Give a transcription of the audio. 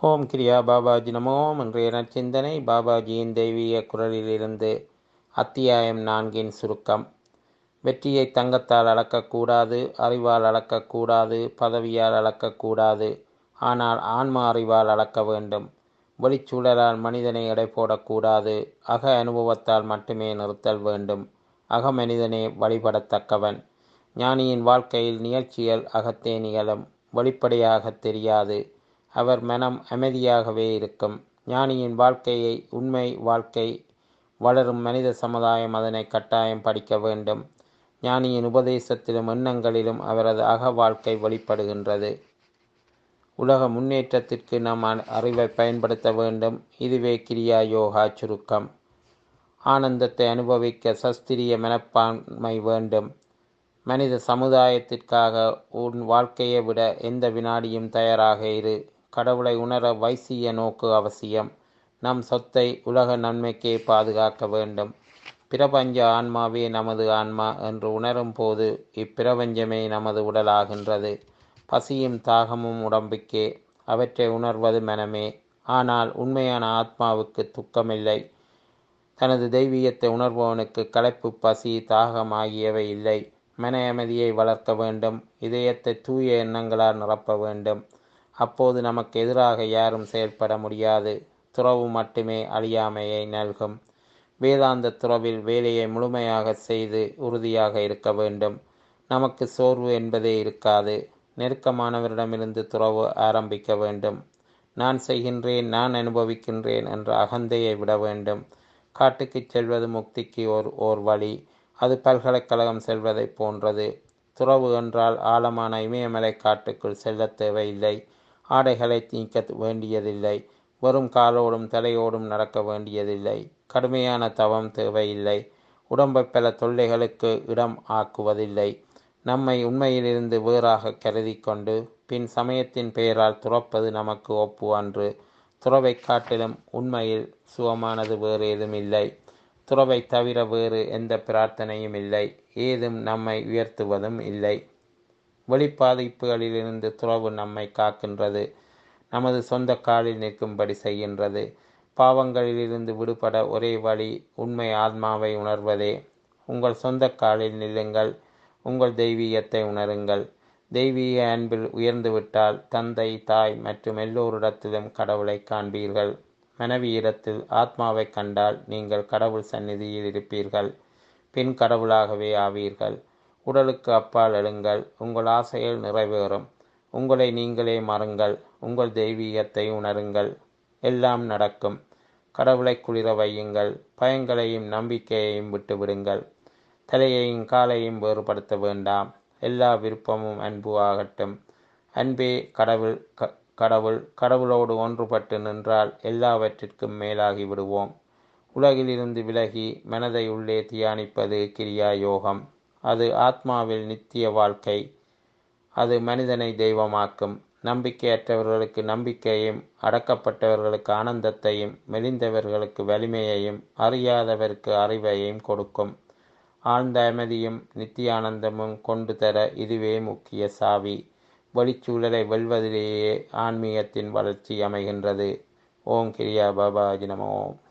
ஓம் கிரியா பாபாஜி நமோ இன்றைய நற்சிந்தனை பாபாஜியின் தெய்வீக குரலிலிருந்து அத்தியாயம் நான்கின் சுருக்கம் வெற்றியை தங்கத்தால் அளக்கக்கூடாது அறிவால் அளக்கக்கூடாது பதவியால் அளக்கக்கூடாது ஆனால் ஆன்ம அறிவால் அளக்க வேண்டும் வெளிச்சூழலால் மனிதனை எடை போடக்கூடாது அக அனுபவத்தால் மட்டுமே நிறுத்தல் வேண்டும் அக மனிதனே வழிபடத்தக்கவன் ஞானியின் வாழ்க்கையில் நிகழ்ச்சிகள் அகத்தே நிகழும் வெளிப்படையாக தெரியாது அவர் மனம் அமைதியாகவே இருக்கும் ஞானியின் வாழ்க்கையை உண்மை வாழ்க்கை வளரும் மனித சமுதாயம் அதனை கட்டாயம் படிக்க வேண்டும் ஞானியின் உபதேசத்திலும் எண்ணங்களிலும் அவரது அக வாழ்க்கை வெளிப்படுகின்றது உலக முன்னேற்றத்திற்கு நாம் அறிவை பயன்படுத்த வேண்டும் இதுவே கிரியா யோகா சுருக்கம் ஆனந்தத்தை அனுபவிக்க சஸ்திரிய மனப்பான்மை வேண்டும் மனித சமுதாயத்திற்காக உன் வாழ்க்கையை விட எந்த வினாடியும் தயாராக இரு கடவுளை உணர வைசிய நோக்கு அவசியம் நம் சொத்தை உலக நன்மைக்கே பாதுகாக்க வேண்டும் பிரபஞ்ச ஆன்மாவே நமது ஆன்மா என்று உணரும் போது இப்பிரபஞ்சமே நமது உடலாகின்றது பசியும் தாகமும் உடம்புக்கே அவற்றை உணர்வது மனமே ஆனால் உண்மையான ஆத்மாவுக்கு துக்கமில்லை தனது தெய்வீகத்தை உணர்பவனுக்கு களைப்பு பசி தாகம் ஆகியவை இல்லை மன அமைதியை வளர்க்க வேண்டும் இதயத்தை தூய எண்ணங்களால் நிரப்ப வேண்டும் அப்போது நமக்கு எதிராக யாரும் செயல்பட முடியாது துறவு மட்டுமே அழியாமையை நல்கும் வேதாந்த துறவில் வேலையை முழுமையாக செய்து உறுதியாக இருக்க வேண்டும் நமக்கு சோர்வு என்பதே இருக்காது நெருக்கமானவரிடமிருந்து துறவு ஆரம்பிக்க வேண்டும் நான் செய்கின்றேன் நான் அனுபவிக்கின்றேன் என்ற அகந்தையை விட வேண்டும் காட்டுக்கு செல்வது முக்திக்கு ஓர் ஓர் வழி அது பல்கலைக்கழகம் செல்வதை போன்றது துறவு என்றால் ஆழமான இமயமலை காட்டுக்குள் செல்ல தேவையில்லை ஆடைகளை நீக்க வேண்டியதில்லை வெறும் காலோடும் தலையோடும் நடக்க வேண்டியதில்லை கடுமையான தவம் தேவையில்லை உடம்பை பல தொல்லைகளுக்கு இடம் ஆக்குவதில்லை நம்மை உண்மையிலிருந்து வேறாக கருதி கொண்டு பின் சமயத்தின் பெயரால் துறப்பது நமக்கு ஒப்பு அன்று துறவை காட்டிலும் உண்மையில் சுகமானது வேறு ஏதும் இல்லை துறவை தவிர வேறு எந்த பிரார்த்தனையும் இல்லை ஏதும் நம்மை உயர்த்துவதும் இல்லை வெளிப்பாதிப்புகளிலிருந்து துறவு நம்மை காக்கின்றது நமது சொந்த காலில் நிற்கும்படி செய்கின்றது பாவங்களிலிருந்து விடுபட ஒரே வழி உண்மை ஆத்மாவை உணர்வதே உங்கள் சொந்த காலில் நில்லுங்கள் உங்கள் தெய்வீகத்தை உணருங்கள் தெய்வீக அன்பில் உயர்ந்துவிட்டால் தந்தை தாய் மற்றும் எல்லோரிடத்திலும் கடவுளை காண்பீர்கள் மனைவியிடத்தில் ஆத்மாவை கண்டால் நீங்கள் கடவுள் சந்நிதியில் இருப்பீர்கள் பின் கடவுளாகவே ஆவீர்கள் உடலுக்கு அப்பால் எழுங்கள் உங்கள் ஆசைகள் நிறைவேறும் உங்களை நீங்களே மறுங்கள் உங்கள் தெய்வீகத்தை உணருங்கள் எல்லாம் நடக்கும் கடவுளை குளிர வையுங்கள் பயங்களையும் நம்பிக்கையையும் விட்டுவிடுங்கள் தலையையும் காலையும் வேறுபடுத்த வேண்டாம் எல்லா விருப்பமும் அன்பு ஆகட்டும் அன்பே கடவுள் க கடவுள் கடவுளோடு ஒன்றுபட்டு நின்றால் எல்லாவற்றிற்கும் மேலாகி விடுவோம் உலகிலிருந்து விலகி மனதை உள்ளே தியானிப்பது கிரியா யோகம் அது ஆத்மாவில் நித்திய வாழ்க்கை அது மனிதனை தெய்வமாக்கும் நம்பிக்கையற்றவர்களுக்கு நம்பிக்கையும் அடக்கப்பட்டவர்களுக்கு ஆனந்தத்தையும் மெலிந்தவர்களுக்கு வலிமையையும் அறியாதவருக்கு அறிவையும் கொடுக்கும் ஆழ்ந்த அமைதியும் நித்தியானந்தமும் கொண்டு தர இதுவே முக்கிய சாவி வெளிச்சூழலை வெல்வதிலேயே ஆன்மீகத்தின் வளர்ச்சி அமைகின்றது ஓம் கிரியா பாபாஜி நம ஓம்